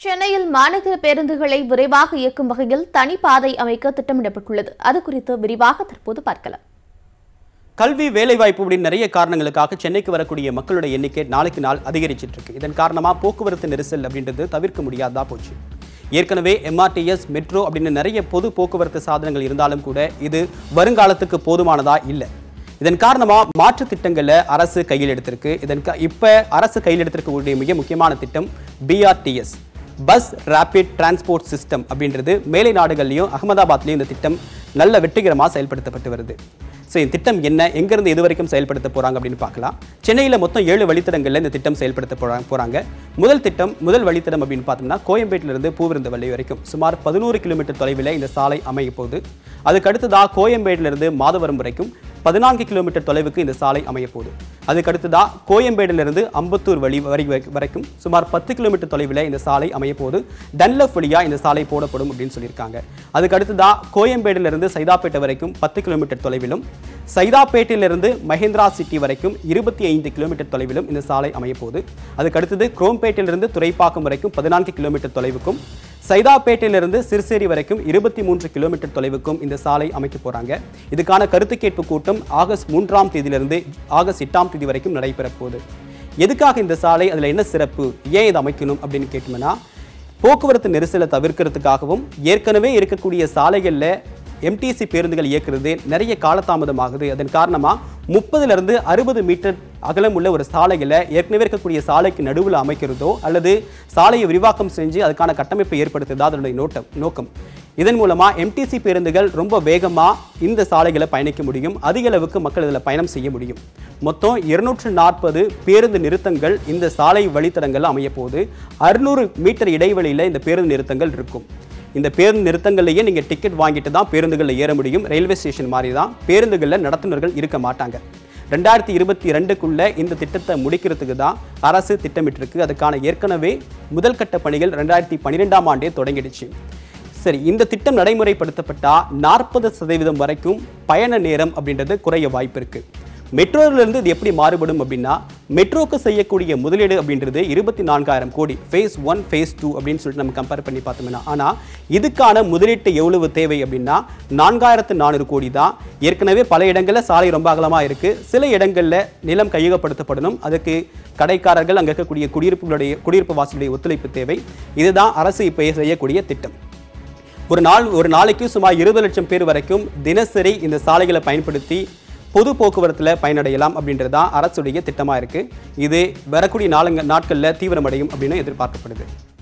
சென்னையில் மாநகர பேருந்துகளை விரைவாக இயக்கும் வகையில் தனிப்பாதை அமைக்க திட்டமிடப்பட்டுள்ளது அது குறித்து விரிவாக தற்போது பார்க்கலாம் கல்வி வேலைவாய்ப்பு அப்படின்னு நிறைய காரணங்களுக்காக சென்னைக்கு வரக்கூடிய மக்களோட எண்ணிக்கை நாளுக்கு நாள் அதிகரிச்சிட்டு இருக்கு இதன் காரணமா போக்குவரத்து நெரிசல் அப்படின்றது தவிர்க்க முடியாததா போச்சு ஏற்கனவே எம்ஆர்டிஎஸ் மெட்ரோ அப்படின்னு நிறைய பொது போக்குவரத்து சாதனங்கள் இருந்தாலும் கூட இது வருங்காலத்துக்கு போதுமானதா இல்லை இதன் காரணமா மாற்று திட்டங்களை அரசு கையில் எடுத்திருக்கு இதன் கா- இப்ப அரசு கையில் எடுத்திருக்கக்கூடிய மிக முக்கியமான திட்டம் BRTS bus rapid transport system அப்படின்றது மேலை நாடுகள்லையும் அகமதாபாத்லையும் இந்த திட்டம் நல்ல வெற்றிகரமாக செயல்படுத்தப்பட்டு வருது ஸோ இந்த திட்டம் என்ன எங்கேருந்து இது வரைக்கும் செயல்படுத்த போகிறாங்க அப்படின்னு பார்க்கலாம் சென்னையில் மொத்தம் ஏழு வழித்தடங்களில் இந்த திட்டம் செயல்படுத்த போறா- போறாங்க முதல் திட்டம் முதல் வழித்தடம் அப்படின்னு பார்த்தோம்னா கோயம்பேட்டிலிருந்து பூவிருந்தவள்ளி வரைக்கும் சுமார் பதினோரு கிலோமீட்டர் தொலைவில் இந்த சாலை அமைய போகுது அதுக்கு அடுத்ததாக கோயம்பேட்டிலிருந்து மாதவரம் வரைக்கும் பதினான்கு கிலோமீட்டர் தொலைவுக்கு இந்த சாலை அமைய போகுது அதுக்கு அடுத்ததா கோயம்பேடிலிருந்து அம்பத்தூர் வழி வரை வரைக்கும் சுமார் பத்து கிலோமீட்டர் தொலைவில் இந்த சாலை அமைய போகுது டன்லப் வழியா இந்த சாலை போடப்படும் அப்படின்னு சொல்லியிருக்காங்க அதுக்கு அடுத்ததா கோயம்பேடிலிருந்து சைதாப்பேட்டை வரைக்கும் பத்து கிலோமீட்டர் தொலைவிலும் சைதாப்பேட்டையிலிருந்து மஹேந்திரா சிட்டி வரைக்கும் இருபத்தி ஐந்து கிலோமீட்டர் தொலைவிலும் இந்த சாலை அமைய போகுது அதுக்கு அடுத்தது குரோம்பேட்டிலிருந்து துறைப்பாக்கம் வரைக்கும் பதினான்கு கிலோமீட்டர் தொலைவுக்கும் சைதாப்பேட்டையிலிருந்து சிறுசேரி வரைக்கும் இருபத்தி மூன்று கிலோமீட்டர் தொலைவுக்கும் இந்த சாலை அமைக்க போறாங்க இதுக்கான கருத்து கேட்பு கூட்டம் ஆகஸ்ட் மூன்றாம் தேதியிலிருந்து ஆகஸ்ட் எட்டாம் தேதி வரைக்கும் நடைபெற போகுது எதுக்காக இந்த சாலை அதில் என்ன சிறப்பு ஏன் இதை அமைக்கணும் அப்படின்னு கேட்டோம்னா போக்குவரத்து நெரிசலை தவிர்க்கிறதுக்காகவும் ஏற்கனவே இருக்கக்கூடிய சாலைகளில் எம்டிசி பேருந்துகள் இயக்குறது நிறைய காலதாமதமாகுது அதன் காரணமாக முப்பதுலேருந்து அறுபது மீட்டர் அகலம் உள்ள ஒரு சாலைகளை ஏற்கனவே இருக்கக்கூடிய சாலைக்கு நடுவில் அமைக்கிறதோ அல்லது சாலையை விரிவாக்கம் செஞ்சு அதுக்கான கட்டமைப்பை ஏற்படுத்துறதா அதனுடைய நோட்டம் நோக்கம் இதன் மூலமா எம்டிசி பேருந்துகள் ரொம்ப வேகமா இந்த சாலைகளை பயணிக்க முடியும் அதிக அளவுக்கு மக்கள் இதில் பயணம் செய்ய முடியும் மொத்தம் இருநூற்று நாற்பது பேருந்து நிறுத்தங்கள் இந்த சாலை வழித்தடங்கள் அமைய போது அறுநூறு மீட்டர் இடைவெளியில் இந்த பேருந்து நிறுத்தங்கள் இருக்கும் இந்த பேருந்து நிறுத்தங்கள்லேயே நீங்கள் டிக்கெட் வாங்கிட்டு தான் பேருந்துகளில் ஏற முடியும் ரயில்வே ஸ்டேஷன் மாதிரி தான் பேருந்துகளில் நடத்துனர்கள் இருக்க மாட்டாங்க ரெண்டாயிரத்தி இருபத்தி ரெண்டுக்குள்ள இந்த திட்டத்தை முடிக்கிறதுக்கு தான் அரசு திட்டமிட்டிருக்கு அதுக்கான ஏற்கனவே முதல் கட்ட பணிகள் ரெண்டாயிரத்தி பன்னிரெண்டாம் ஆண்டே தொடங்கிடுச்சு சரி இந்த திட்டம் நடைமுறைப்படுத்தப்பட்டா நாற்பது சதவீதம் வரைக்கும் பயண நேரம் அப்படின்றது குறைய வாய்ப்பு இருக்கு மெட்ரோல இருந்து இது எப்படி மாறுபடும் அப்படின்னா மெட்ரோக்கு செய்யக்கூடிய முதலீடு அப்படின்றது இருபத்தி நான்காயிரம் கோடி ஃபேஸ் ஒன் ஃபேஸ் டூ அப்படின்னு சொல்லிட்டு நம்ம கம்பேர் பண்ணி பார்த்தோம்னா ஆனால் இதுக்கான முதலீட்டு எவ்வளவு தேவை அப்படின்னா நான்காயிரத்து நானூறு கோடி தான் ஏற்கனவே பல இடங்களில் சாலை ரொம்ப அகலமாக இருக்கு சில இடங்களில் நிலம் கையகப்படுத்தப்படணும் அதுக்கு கடைக்காரர்கள் அங்கே இருக்கக்கூடிய குடியிருப்புகளுடைய குடியிருப்பு வாசிகளுடைய ஒத்துழைப்பு தேவை இதுதான் அரசு இப்போ செய்யக்கூடிய திட்டம் ஒரு நாள் ஒரு நாளைக்கு சுமார் இருபது லட்சம் பேர் வரைக்கும் தினசரி இந்த சாலைகளை பயன்படுத்தி பொது போக்குவரத்தில் பயனடையலாம் அப்படின்றது தான் அரசுடைய திட்டமாக இருக்குது இது வரக்கூடிய நாளுங்க நாட்களில் தீவிரமடையும் அப்படின்னு எதிர்பார்க்கப்படுது